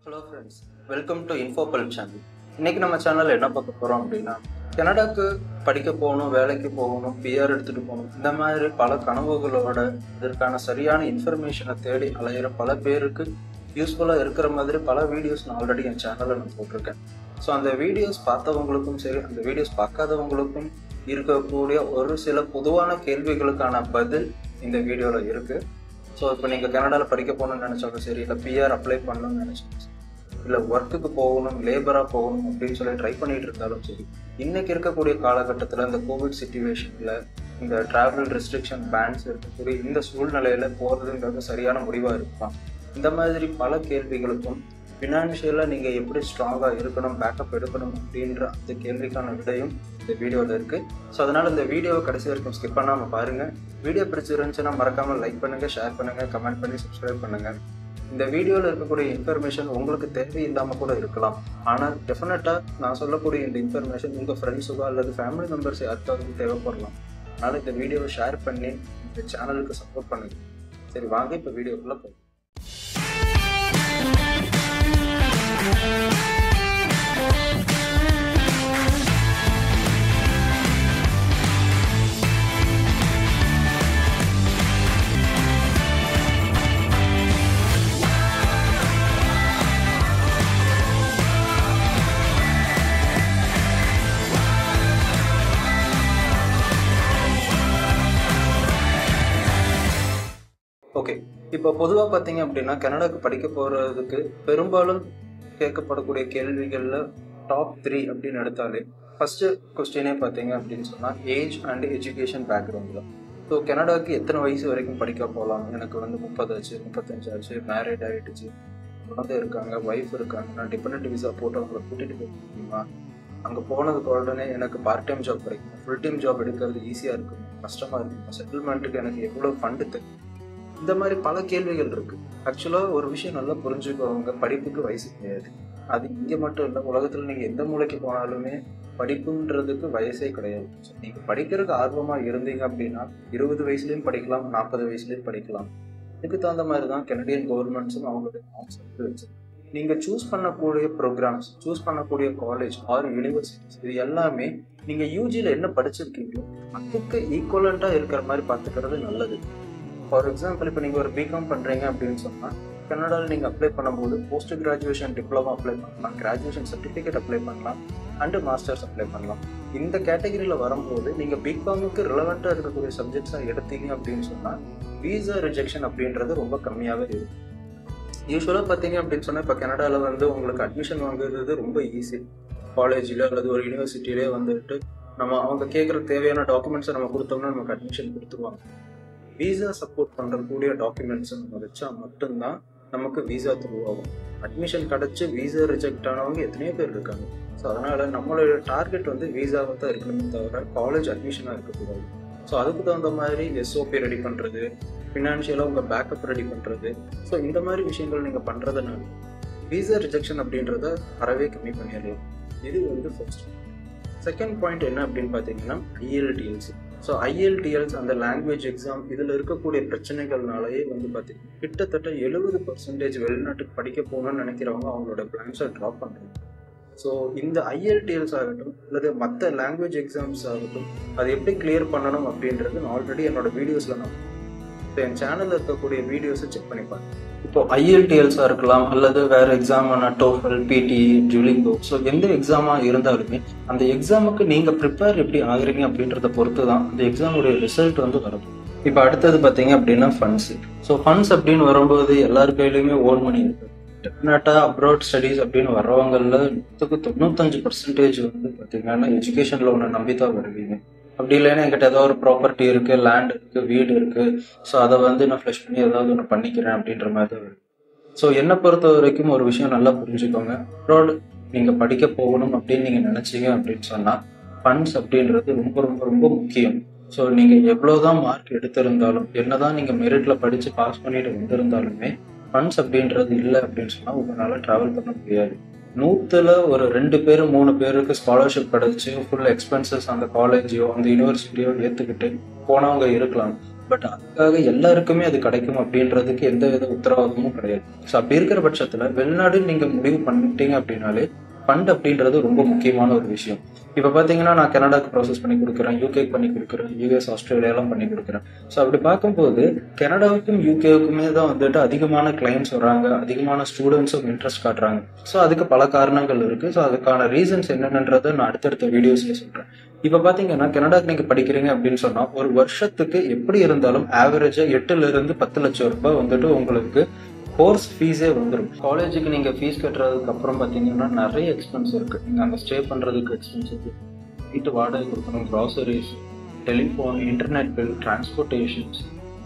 hello friends welcome to இன்ஃபோபல் channel இன்னைக்கு நம்ம சேனல்ல என்ன பார்க்க போறோம் அப்படின்னா கனடாக்கு படிக்க போகணும் வேலைக்கு போகணும் பிஆர் எடுத்துட்டு போகணும் இந்த மாதிரி பல கனவுகளோட இதற்கான சரியான இன்ஃபர்மேஷனை தேடி அலையிற பல பேருக்கு யூஸ்ஃபுல்லாக இருக்கிற மாதிரி பல வீடியோஸ் நான் ஆல்ரெடி என் சேனலில் நான் போட்டிருக்கேன் ஸோ அந்த வீடியோஸ் பார்த்தவங்களுக்கும் சரி அந்த வீடியோஸ் பார்க்காதவங்களுக்கும் இருக்கக்கூடிய ஒரு சில பொதுவான கேள்விகளுக்கான பதில் இந்த வீடியோவில் இருக்குது ஸோ இப்போ நீங்கள் கனடாவில் படிக்க போகணும்னு நினச்சாலும் சரி இல்லை பிஆர் அப்ளை பண்ணணும்னு நினச்சாலும் சரி இல்லை ஒர்க்குக்கு போகணும் லேபராக போகணும் அப்படின்னு சொல்லி ட்ரை பண்ணிட்டு இருந்தாலும் சரி இன்னைக்கு இருக்கக்கூடிய காலகட்டத்தில் இந்த கோவிட் சுச்சுவேஷனில் இந்த டிராவல் ரெஸ்ட்ரிக்ஷன் பேன்ஸ் இருக்கக்கூடிய இந்த சூழ்நிலையில் போகிறதுங்கிறது சரியான முடிவாக இருக்கலாம் இந்த மாதிரி பல கேள்விகளுக்கும் ஃபினான்ஷியலாக நீங்கள் எப்படி ஸ்ட்ராங்காக இருக்கணும் பேக்கப் எடுக்கணும் அப்படின்ற அந்த கேள்விக்கான விடையும் இந்த வீடியோவில் இருக்குது ஸோ அதனால் இந்த வீடியோவை கடைசி வரைக்கும் ஸ்கிப் பண்ணாமல் பாருங்கள் வீடியோ பிடிச்சிருந்துச்சுன்னா மறக்காமல் லைக் பண்ணுங்கள் ஷேர் பண்ணுங்கள் கமெண்ட் பண்ணி சப்ஸ்கிரைப் பண்ணுங்கள் இந்த வீடியோவில் இருக்கக்கூடிய இன்ஃபர்மேஷன் உங்களுக்கு தேவையில்லாமல் கூட இருக்கலாம் ஆனால் டெஃபினட்டாக நான் சொல்லக்கூடிய இந்த இன்ஃபர்மேஷன் உங்கள் ஃப்ரெண்ட்ஸுக்கோ அல்லது ஃபேமிலி மெம்பர்ஸ் யாருக்காவது தேவைப்படலாம் அதனால் இந்த வீடியோவை ஷேர் பண்ணி இந்த சேனலுக்கு சப்போர்ட் பண்ணுங்க சரி வாங்க இப்போ வீடியோக்குள்ளே போகும் ஓகே இப்போ பொதுவாக பார்த்தீங்க அப்படின்னா கனடாக்கு படிக்க போகிறதுக்கு பெரும்பாலும் கேட்கப்படக்கூடிய கேள்விகளில் டாப் த்ரீ அப்படின்னு எடுத்தாலே ஃபஸ்ட்டு கொஸ்டினே பார்த்தீங்க அப்படின்னு சொன்னால் ஏஜ் அண்ட் எஜுகேஷன் பேக்ரவுண்டில் ஸோ கனடாக்கு எத்தனை வயசு வரைக்கும் படிக்க போகலாம் எனக்கு வந்து முப்பது ஆச்சு முப்பத்தஞ்சு ஆச்சு மேரிட் ஆகிடுச்சு குழந்தை இருக்காங்க ஒய்ஃப் இருக்காங்க நான் டிபெண்ட் விசா போட்டு அவங்கள கூட்டிகிட்டு போக முடியுமா அங்கே போனதுக்கு உடனே எனக்கு பார்ட் டைம் ஜாப் கிடைக்கும் ஃபுல் டைம் ஜாப் எடுக்கிறது ஈஸியாக இருக்கும் கஷ்டமாக இருக்கும் செட்டில்மெண்ட்டுக்கு எனக்கு எவ்வளோ ஃபண்டு தேவை இந்த மாதிரி பல கேள்விகள் இருக்கு ஆக்சுவலாக ஒரு விஷயம் நல்லா புரிஞ்சுக்கோங்க படிப்புக்கு வயசு கிடையாது அது இங்கே மட்டும் இல்லை உலகத்தில் நீங்கள் எந்த மூலைக்கு போனாலுமே படிப்புன்றதுக்கு வயசே கிடையாது நீங்கள் படிக்கிறதுக்கு ஆர்வமாக இருந்தீங்க அப்படின்னா இருபது வயசுலேயும் படிக்கலாம் நாற்பது வயசுலேயும் படிக்கலாம் இதுக்கு தகுந்த மாதிரி தான் கெனடியன் கவர்மெண்ட்ஸும் அவங்களுடைய நாம்ஸ் எடுத்து வச்சிருக்கு நீங்கள் சூஸ் பண்ணக்கூடிய ப்ரோக்ராம்ஸ் சூஸ் பண்ணக்கூடிய காலேஜ் ஆர் யூனிவர்சிட்டிஸ் இது எல்லாமே நீங்கள் யூஜியில் என்ன படிச்சிருக்கீங்களோ அதுக்கு ஈக்குவலண்ட்டாக இருக்கிற மாதிரி பார்த்துக்கிறது நல்லது ஃபார் எக்ஸாம்பிள் இப்போ நீங்கள் ஒரு பிகாம் பண்ணுறீங்க அப்படின்னு சொன்னால் கனடாவில் நீங்கள் அப்ளை பண்ணும்போது போஸ்ட் கிராஜுவேஷன் டிப்ளமா அப்ளை பண்ணலாம் கிராஜுவேஷன் சர்டிஃபிகேட் அப்ளை பண்ணலாம் அண்டு மாஸ்டர்ஸ் அப்ளை பண்ணலாம் இந்த கேட்டகரியில் வரும்போது நீங்கள் பிகாமுக்கு ரிலவெண்ட்டாக இருக்கக்கூடிய சப்ஜெக்ட்ஸாக எடுத்தீங்க அப்படின்னு சொன்னால் வீசா ரிஜெக்ஷன் அப்படின்றது ரொம்ப கம்மியாகவே இருக்கும் யூஸ்வலாக பார்த்தீங்க அப்படின்னு சொன்னால் இப்போ கனடாவில் வந்து உங்களுக்கு அட்மிஷன் வாங்குறது ரொம்ப ஈஸி காலேஜில் அல்லது ஒரு யூனிவர்சிட்டியிலே வந்துட்டு நம்ம அவங்க கேட்குற தேவையான டாக்குமெண்ட்ஸை நம்ம கொடுத்தோம்னா நமக்கு அட்மிஷன் கொடுத்துருவாங்க வீசா சப்போர்ட் பண்ணுறக்கூடிய டாக்குமெண்ட்ஸை நம்ம வச்சா மட்டும்தான் நமக்கு வீசா த்ரூ ஆகும் அட்மிஷன் கிடச்சி வீசா ரிஜெக்ட் ஆனவங்க எத்தனையோ பேர் இருக்காங்க ஸோ அதனால் நம்மளோட டார்கெட் வந்து வீசாவை தான் இருக்கணுமே தவிர காலேஜ் அட்மிஷனாக இருக்கக்கூடாது ஸோ அதுக்கு தகுந்த மாதிரி எஸ்ஓபி ரெடி பண்ணுறது ஃபினான்ஷியலாக உங்கள் பேக்கப் ரெடி பண்ணுறது ஸோ இந்த மாதிரி விஷயங்கள் நீங்கள் பண்ணுறதுனால வீசா ரிஜெக்ஷன் அப்படின்றத அறவே கம்மி பண்ணிடலாம் இது வந்து ஃபர்ஸ்ட் செகண்ட் பாயிண்ட் என்ன அப்படின்னு பார்த்தீங்கன்னா ஐஎல்டிஎல்சி ஸோ ஐஎல்டிஎல்ஸ் அந்த லாங்குவேஜ் எக்ஸாம் இதில் இருக்கக்கூடிய பிரச்சனைகள்னாலேயே வந்து பார்த்தீங்கன்னா கிட்டத்தட்ட எழுபது பர்சன்டேஜ் வெளிநாட்டுக்கு படிக்க போகணும்னு நினைக்கிறவங்க அவங்களோட பிளான்ஸை ட்ராப் பண்ணுறாங்க ஸோ இந்த ஐஎல்டிஎல்ஸ் ஆகட்டும் அல்லது மற்ற லாங்குவேஜ் எக்ஸாம்ஸ் ஆகட்டும் அது எப்படி கிளியர் பண்ணணும் அப்படின்றது நான் ஆல்ரெடி என்னோட வீடியோஸில் நான் இப்போ என் சேனலில் இருக்கக்கூடிய வீடியோஸை செக் பண்ணி பாருங்க இப்போ ஐஎல்டிஎல்ஸாக இருக்கலாம் அல்லது வேறு எக்ஸாமான டோஃபல் பிடி ஜூலிங்கோ ஸோ எந்த எக்ஸாமாக இருந்தாலுமே அந்த எக்ஸாமுக்கு நீங்கள் ப்ரிப்பேர் எப்படி ஆகுறீங்க அப்படின்றத பொறுத்து தான் அந்த எக்ஸாமுடைய ரிசல்ட் வந்து வரும் இப்போ அடுத்தது பார்த்தீங்க அப்படின்னா ஃபண்ட்ஸ் ஸோ ஃபண்ட்ஸ் அப்படின்னு வரும்போது எல்லார் கையிலையுமே ஓன் மணி இருக்கு டெஃபினட்டாக அப்ராட் ஸ்டடீஸ் அப்படின்னு வர்றவங்களில் நூற்றுக்கு தொண்ணூத்தஞ்சு பர்சன்டேஜ் வந்து பார்த்தீங்கன்னா எஜுகேஷன் லோனை நம்பி தான் வருவீங்க அப்படி இல்லைன்னா என்கிட்ட ஏதாவது ஒரு ப்ராப்பர்ட்டி இருக்கு லேண்ட் இருக்கு வீடு இருக்கு ஸோ அதை வந்து நான் ஃப்ளஷ் பண்ணி ஏதாவது ஒன்று பண்ணிக்கிறேன் அப்படின்ற மாதிரி தான் வரும் ஸோ என்னை பொறுத்த வரைக்கும் ஒரு விஷயம் நல்லா புரிஞ்சுக்கோங்க அப்ராட் நீங்கள் படிக்க போகணும் அப்படின்னு நீங்கள் நினச்சிங்க அப்படின்னு சொன்னால் ஃபண்ட்ஸ் அப்படின்றது ரொம்ப ரொம்ப ரொம்ப முக்கியம் ஸோ நீங்கள் எவ்வளோதான் மார்க் எடுத்திருந்தாலும் என்னதான் நீங்கள் மெரிட்டில் படித்து பாஸ் பண்ணிட்டு வந்திருந்தாலுமே ஃபண்ட்ஸ் அப்படின்றது இல்லை அப்படின்னு சொன்னால் உங்களால் ட்ராவல் பண்ண முடியாது நூற்றுல ஒரு ரெண்டு பேர் மூணு பேருக்கு ஸ்காலர்ஷிப் கிடைச்சி ஃபுல் எக்ஸ்பென்சஸ் அந்த காலேஜையோ அந்த யூனிவர்சிட்டியோ ஏற்றுக்கிட்டு போனவங்க இருக்கலாம் பட் அதுக்காக எல்லாருக்குமே அது கிடைக்கும் அப்படின்றதுக்கு எந்த வித உத்தரவாதமும் கிடையாது ஸோ அப்படி இருக்கிற பட்சத்தில் வெளிநாடு நீங்கள் முடிவு பண்ணிட்டீங்க அப்படின்னாலே ஃபண்ட் அப்படின்றது ரொம்ப முக்கியமான ஒரு விஷயம் இப்போ பார்த்தீங்கன்னா நான் கனடாக்கு ப்ராசஸ் பண்ணி கொடுக்குறேன் யூகேக்கு பண்ணி கொடுக்குறேன் யூஎஸ் ஆஸ்திரேலியாலாம் பண்ணி கொடுக்குறேன் ஸோ அப்படி பார்க்கும்போது கனடாவுக்கும் யூகேவுக்குமே தான் வந்துட்டு அதிகமான கிளைண்ட்ஸ் வராங்க அதிகமான ஸ்டூடெண்ட்ஸும் இன்ட்ரெஸ்ட் காட்டுறாங்க ஸோ அதுக்கு பல காரணங்கள் இருக்கு ஸோ அதுக்கான ரீசன்ஸ் என்னென்னன்றதை நான் அடுத்தடுத்த வீடியோஸ்ல சொல்றேன் இப்போ பார்த்தீங்கன்னா கனடாக்கு நீங்கள் படிக்கிறீங்க அப்படின்னு சொன்னால் ஒரு வருஷத்துக்கு எப்படி இருந்தாலும் ஆவரேஜாக எட்டுல இருந்து பத்து லட்சம் ரூபாய் வந்துட்டு உங்களுக்கு கோர்ஸ் ஃபீஸே வந்துடும் காலேஜுக்கு நீங்கள் ஃபீஸ் கட்டுறதுக்கு அப்புறம் பார்த்தீங்கன்னா நிறைய எக்ஸ்பென்ஸ் இருக்கு நீங்கள் அங்கே ஸ்டே பண்ணுறதுக்கு எக்ஸ்பென்ஸ் இருக்கு வீட்டு வாடகை கொடுக்கணும் groceries telephone internet bill transportations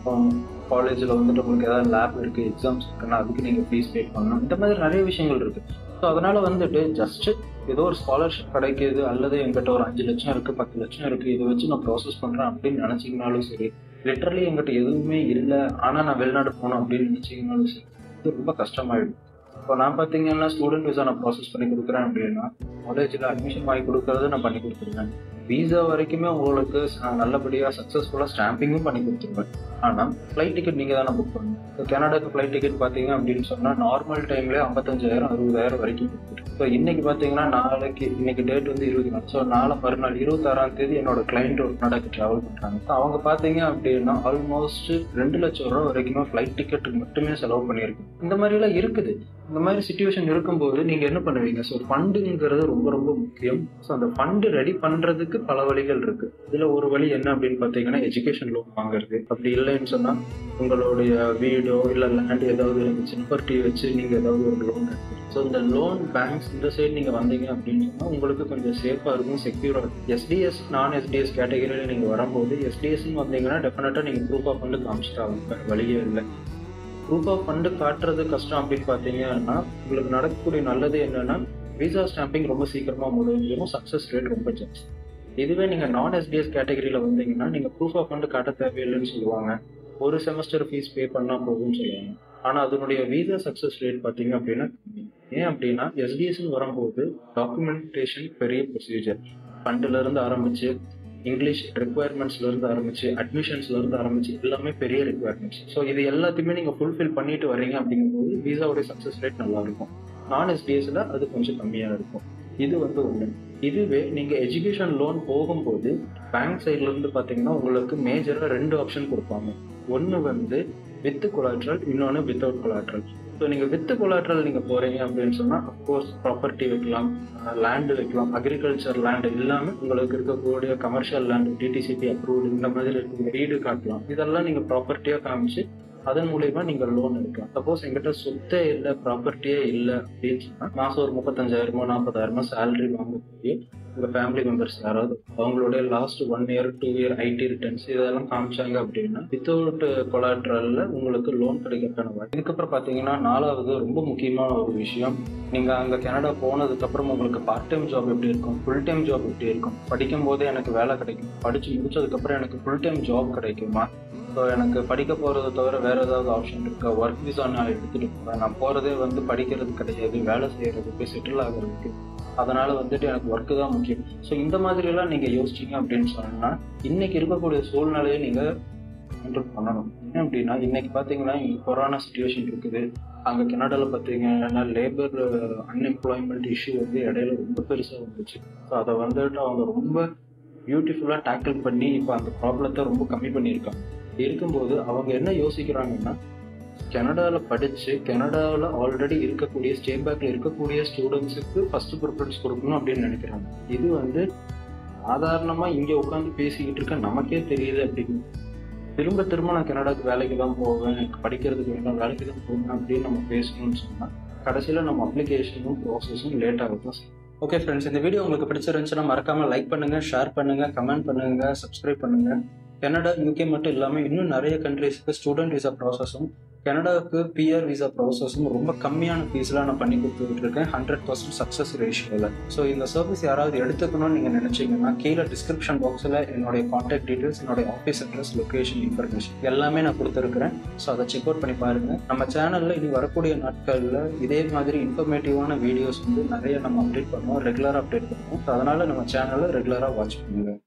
காலேஜில் வந்துட்டு உங்களுக்கு ஏதாவது லேப் இருக்குது எக்ஸாம்ஸ் இருக்குன்னா அதுக்கு நீங்கள் ஃபீஸ் பே பண்ணணும் இந்த மாதிரி நிறைய விஷயங்கள் இருக்குது ஸோ அதனால் வந்துட்டு ஜஸ்ட்டு ஏதோ ஒரு ஸ்காலர்ஷிப் கிடைக்கிது அல்லது எங்கிட்ட ஒரு அஞ்சு லட்சம் இருக்குது பத்து லட்சம் இருக்குது இதை வச்சு நான் ப்ராசஸ் பண்ணுறேன் அப்படின்னு நினச்சிங்கனாலும் சரி லிட்டரலி எங்கிட்ட எதுவுமே இல்லை ஆனால் நான் வெளிநாடு போகணும் அப்படின்னு நினச்சிங்கனாலும் சரி இது ரொம்ப கஷ்டமாயிடும் இப்போ நான் பார்த்தீங்கன்னா ஸ்டூடெண்ட் விசா நான் ப்ராசஸ் பண்ணி கொடுக்குறேன் அப்படின்னா காலேஜில் அட்மிஷன் வாங்கி கொடுக்கறது நான் பண்ணி கொடுத்துருவேன் விசா வரைக்குமே உங்களுக்கு நல்லபடியாக சக்ஸஸ்ஃபுல்லாக ஸ்டாம்பிங்கும் பண்ணி கொடுத்துருவேன் ஆனால் ஃப்ளைட் டிக்கெட் நீங்கள் தானே புக் பண்ணணும் இப்போ கனடாக்கு ஃப்ளைட் டிக்கெட் பார்த்தீங்க அப்படின்னு சொன்னால் நார்மல் டைம்லேயே ஐம்பத்தஞ்சாயிரம் அறுபதாயிரம் வரைக்கும் கொடுத்துட்டு ஸோ இன்னைக்கு பார்த்தீங்கன்னா நாளைக்கு இன்னைக்கு டேட் வந்து இருபது நாள் ஸோ நாளை மறுநாள் இருபத்தாறாம் தேதி என்னோட கிளைண்ட் ஒரு கனடாக்கு ட்ராவல் பண்ணுறாங்க ஸோ அவங்க பார்த்தீங்க அப்படின்னா ஆல்மோஸ்ட் ரெண்டு லட்சம் ரூபா வரைக்குமே ஃப்ளைட் டிக்கெட்டுக்கு மட்டுமே செலவு பண்ணியிருக்கு இந்த மாதிரிலாம் இருக்குது இந்த மாதிரி சுச்சுவேஷன் இருக்கும்போது நீங்கள் என்ன பண்ணுவீங்க ஸோ ஃபண்டுங்கிறது ரொம்ப ரொம்ப முக்கியம் ஸோ அந்த ஃபண்டு ரெடி பண்ணுறதுக்கு பல வழிகள் இருக்கு இதில் ஒரு வழி என்ன அப்படின்னு பார்த்தீங்கன்னா எஜுகேஷன் லோன் வாங்குறது அப்படி இல்லைன்னு சொன்னால் உங்களுடைய வீடோ இல்லை லேண்ட் ஏதாவது சின்பர்ட்டி வச்சு நீங்கள் ஏதாவது ஒரு லோன் ஸோ இந்த லோன் பேங்க்ஸ் இந்த சைடு நீங்கள் வந்தீங்க அப்படின்னு சொன்னால் உங்களுக்கு கொஞ்சம் சேஃபாக இருக்கும் செக்யூராக இருக்கும் எஸ்டிஎஸ் நான் எஸ்டிஎஸ் கேட்டகரியில் நீங்கள் வரும்போது எஸ்டிஎஸ்ன்னு வந்தீங்கன்னா டெஃபினட்டாக நீங்கள் ப்ரூஃப் ஆஃப் ஃபண்டு காமிச்சிட்டாகும் வேறு வழியே இல்லை ப்ரூஃப் ஆஃப் ஃபண்டு காட்டுறது கஷ்டம் அப்படின்னு பார்த்தீங்கன்னா உங்களுக்கு நடக்கக்கூடிய நல்லது என்னன்னா விசா ஸ்டாம்பிங் ரொம்ப சீக்கிரமாக முடிஞ்சிடும் சக்ஸஸ் ரேட் ரொம்ப ஜாஸ்தி இதுவே நீங்கள் நான் எஸ்டிஎஸ் கேட்டகரியில் வந்தீங்கன்னா நீங்கள் ப்ரூஃப் ஆஃப் ஃபண்டு காட்ட தேவையில்லைன்னு சொல்லுவாங்க ஒரு செமஸ்டர் ஃபீஸ் பே பண்ணால் போதும்னு சொல்லுவாங்க ஆனால் அதனுடைய விசா சக்ஸஸ் ரேட் பார்த்தீங்க அப்படின்னா கம்மி ஏன் அப்படின்னா எஸ்டிஎஸ்ன்னு வரும்போது டாக்குமெண்டேஷன் பெரிய ப்ரொசீஜர் ஃபண்டுலேருந்து ஆரம்பித்து இங்கிலீஷ் ரெக்குவயர்மெண்ட்ஸ்லேருந்து ஆரம்பிச்சு அட்மிஷன்ஸ்லேருந்து ஆரம்பிச்சு எல்லாமே பெரிய ரெக்குவயர்மெண்ட்ஸ் ஸோ இது எல்லாத்தையுமே நீங்கள் ஃபுல்ஃபில் பண்ணிட்டு வரீங்க அப்படிங்கும்போது விசாவுடைய சக்ஸஸ் ரேட் நல்லா இருக்கும் நான் எஸ்டிஎஸ்ல அது கொஞ்சம் கம்மியாக இருக்கும் இது வந்து ஒன்று இதுவே நீங்கள் எஜுகேஷன் லோன் போகும்போது பேங்க் சைட்லேருந்து பார்த்தீங்கன்னா உங்களுக்கு மேஜராக ரெண்டு ஆப்ஷன் கொடுப்பாங்க ஒன்று வந்து வித் கொலாட்ரல் இன்னொன்று வித்தவுட் கொலாட்ரல் ஸோ நீங்கள் வித்து கொலாட்ரல் நீங்கள் போகிறீங்க அப்படின்னு சொன்னால் அஃப்கோர்ஸ் ப்ராப்பர்ட்டி வைக்கலாம் லேண்டு வைக்கலாம் அக்ரிகல்ச்சர் லேண்டு எல்லாமே உங்களுக்கு இருக்கக்கூடிய கமர்ஷியல் லேண்டு டிடிசிபி அப்ரூவ்டு இந்த மாதிரி இருக்கக்கூடிய வீடு காட்டலாம் இதெல்லாம் நீங்கள் ப்ராப்பர்ட்டியாக காமிச்சு அதன் மூலயமா நீங்கள் லோன் எடுக்கலாம் சப்போஸ் எங்கிட்ட சொத்தே இல்லை ப்ராப்பர்ட்டியே இல்லை அப்படின்னு சொன்னால் மாதம் ஒரு முப்பத்தஞ்சாயிரமோ நாற்பதாயிரமோ சேலரி வாங்கக்கூடிய உங்கள் ஃபேமிலி மெம்பர்ஸ் யாராவது அவங்களுடைய last one year two year IT returns இதெல்லாம் காமிச்சாங்க அப்படின்னா வித்தவுட் கொலாட்ரலில் உங்களுக்கு லோன் கிடைக்கிறதுக்கான வாய்ப்பு இதுக்கப்புறம் பார்த்தீங்கன்னா நாலாவது ரொம்ப முக்கியமான ஒரு விஷயம் நீங்கள் அங்கே கனடா போனதுக்கப்புறம் உங்களுக்கு பார்ட் டைம் ஜாப் எப்படி இருக்கும் ஃபுல் டைம் ஜாப் எப்படி இருக்கும் படிக்கும் போதே எனக்கு வேலை கிடைக்கும் படித்து முடிச்சதுக்கப்புறம் எனக்கு ஃபுல் டைம் ஜாப் கிடைக்குமா ஸோ எனக்கு படிக்க போகிறத தவிர வேறு ஏதாவது ஆப்ஷன் இருக்கா ஒர்க் விசா நான் எடுத்துகிட்டு போகிறேன் நான் போகிறதே வந்து படிக்கிறது கிடையாது வேலை செய்கிறதுக்கு செட்டில் ஆகிறதுக்கு அதனால் வந்துட்டு எனக்கு ஒர்க்கு தான் முக்கியம் ஸோ இந்த மாதிரியெல்லாம் நீங்கள் யோசிச்சிங்க அப்படின்னு சொன்னால் இன்னைக்கு இருக்கக்கூடிய சூழ்நிலையை நீங்கள் கண்ட்ரோல் பண்ணணும் ஏன் அப்படின்னா இன்னைக்கு பார்த்தீங்கன்னா இங்கே கொரோனா சுச்சுவேஷன் இருக்குது அங்கே கனடாவில் பார்த்தீங்கன்னா லேபர் அன்எம்ப்ளாய்மெண்ட் இஷ்யூ வந்து இடையில ரொம்ப பெருசாக வந்துச்சு ஸோ அதை வந்துட்டு அவங்க ரொம்ப பியூட்டிஃபுல்லாக டேக்கிள் பண்ணி இப்போ அந்த ப்ராப்ளத்தை ரொம்ப கம்மி பண்ணியிருக்காங்க இருக்கும்போது அவங்க என்ன யோசிக்கிறாங்கன்னா கனடாவில் படித்து கனடாவில் ஆல்ரெடி இருக்கக்கூடிய ஸ்டேட் பேக்கில் இருக்கக்கூடிய ஸ்டூடெண்ட்ஸுக்கு ஃபர்ஸ்ட் ப்ரிஃபரன்ஸ் கொடுக்கணும் அப்படின்னு நினைக்கிறாங்க இது வந்து சாதாரணமாக இங்கே உட்காந்து பேசிக்கிட்டு இருக்க நமக்கே தெரியுது அப்படின்னு திரும்ப திரும்ப நான் கனடாக்கு வேலைக்கு தான் போவேன் படிக்கிறதுக்கு வேண்டாம் வேலைக்கு தான் போவேன் அப்படின்னு நம்ம பேசணும்னு சொன்னால் கடைசியில் நம்ம அப்ளிகேஷனும் ப்ராசஸும் லேட் ஆகும் ஓகே ஃப்ரெண்ட்ஸ் இந்த வீடியோ உங்களுக்கு பிடிச்சிருந்துச்சுன்னா மறக்காமல் லைக் பண்ணுங்கள் ஷேர் பண்ணுங்கள் கமெண்ட் பண்ணுங்கள் சப்ஸ்கிரைப் பண்ணுங்கள் கனடா யூகே மட்டும் இல்லாமல் இன்னும் நிறைய கண்ட்ரீஸ்க்கு ஸ்டூடெண்ட் விசா ப்ராசஸும் கனடாவுக்கு பிஆர் விசா ப்ராசஸும் ரொம்ப கம்மியான ஃபீஸில் நான் பண்ணி கொடுத்துட்டு இருக்கேன் ஹண்ட்ரட் பர்சன்ட் சக்ஸஸ் ரேஷியோவில் ஸோ இந்த சர்வீஸ் யாராவது எடுத்துக்கணும்னு நீங்கள் நினச்சிங்கன்னா கீழே டிஸ்கிரிப்ஷன் பாக்ஸில் என்னுடைய காண்டாக்ட் டீட்டெயில்ஸ் என்னுடைய ஆஃபீஸ் அட்ரஸ் லொக்கேஷன் இன்ஃபர்மேஷன் எல்லாமே நான் கொடுத்துருக்குறேன் ஸோ அதை செக் அவுட் பண்ணி பாருங்கள் நம்ம சேனலில் இனி வரக்கூடிய நாட்களில் இதே மாதிரி இன்ஃபர்மேட்டிவான வீடியோஸ் வந்து நிறைய நம்ம அப்டேட் பண்ணுவோம் ரெகுலராக அப்டேட் பண்ணுவோம் ஸோ அதனால் நம்ம சேனலை ரெகுலராக வாட்ச் பண்ணுங்கள்